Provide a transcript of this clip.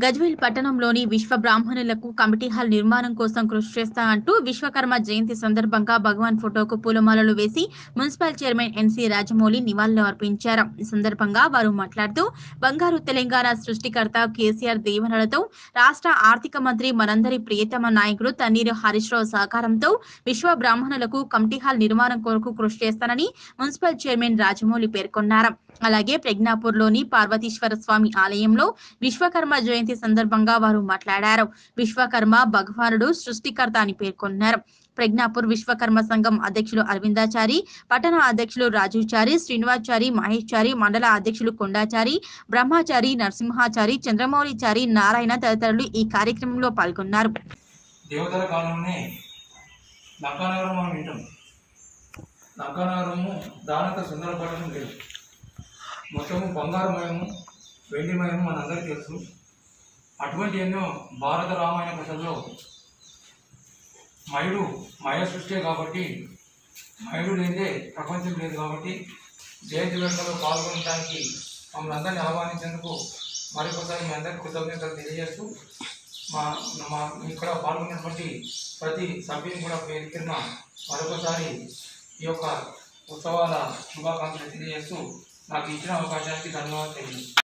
గజ్వేల్ పట్టణంలోని విశ్వ బ్రాహ్మణులకు కమిటీ హాల్ నిర్మాణం కోసం కృషి చేస్తా అంటూ విశ్వకర్మ జయంతి సందర్భంగా భగవాన్ ఫోటోకు పూలమాలలు వేసి మున్సిపల్ చైర్మన్ ఎన్సీ రాజమౌళి నివాళులు అర్పించారు ఈ సందర్భంగా వారు మాట్లాడుతూ బంగారు తెలంగాణ సృష్టికర్త కేసీఆర్ దీవెనలతో రాష్ట్ర ఆర్థిక మంత్రి మనందరి ప్రియతమ నాయకుడు తన్నీరు హరీష్ రావు సహకారంతో విశ్వ బ్రాహ్మణులకు కమిటీ హాల్ నిర్మాణం కొరకు కృషి చేస్తానని మున్సిపల్ చైర్మన్ రాజమౌళి పేర్కొన్నారు అలాగే ప్రజ్ఞాపూర్లోని పార్వతీశ్వర స్వామి ఆలయంలో విశ్వకర్మ జయంతి సందర్భంగా వారు మాట్లాడారు విశ్వకర్మ భగవానుడు సృష్టికర్త అని పేర్కొన్నారు ప్రజ్ఞాపూర్ విశ్వకర్మ సంఘం అధ్యక్షులు అరవిందాచారి పట్టణ అధ్యక్షులు రాజుచారి శ్రీనివాచారి మహేశ్చారి మండల అధ్యక్షులు కొండాచారి బ్రహ్మాచారి నరసింహాచారి చంద్రమౌళిచారి నారాయణ తదితరులు ఈ కార్యక్రమంలో పాల్గొన్నారు దేవతల కాలంలోనే లంకానగరం మనం వింటాం లంకానగరము దానంత సుందరపడడం లేదు మొత్తము బంగారమయము వెండిమయము మనందరికీ తెలుసు అటువంటి ఎన్నో భారత రామాయణ కథల్లో మయుడు మయ సృష్టి కాబట్టి మయుడు లేదే ప్రపంచం లేదు కాబట్టి జయంతి వేడుకలో పాల్గొనడానికి మమ్మల్ని అందరినీ ఆహ్వానించేందుకు మరొకసారి మీ అందరికీ కృతజ్ఞతలు తెలియజేస్తూ మా మా ఇక్కడ పాల్గొన్నటువంటి ప్రతి సభ్యుని కూడా పేరు పేరున మరొకసారి ఈ యొక్క ఉత్సవాల శుభాకాంక్షలు తెలియజేస్తూ నాకు ఇచ్చిన అవకాశానికి ధన్యవాదాలు తెలియజేస్తాను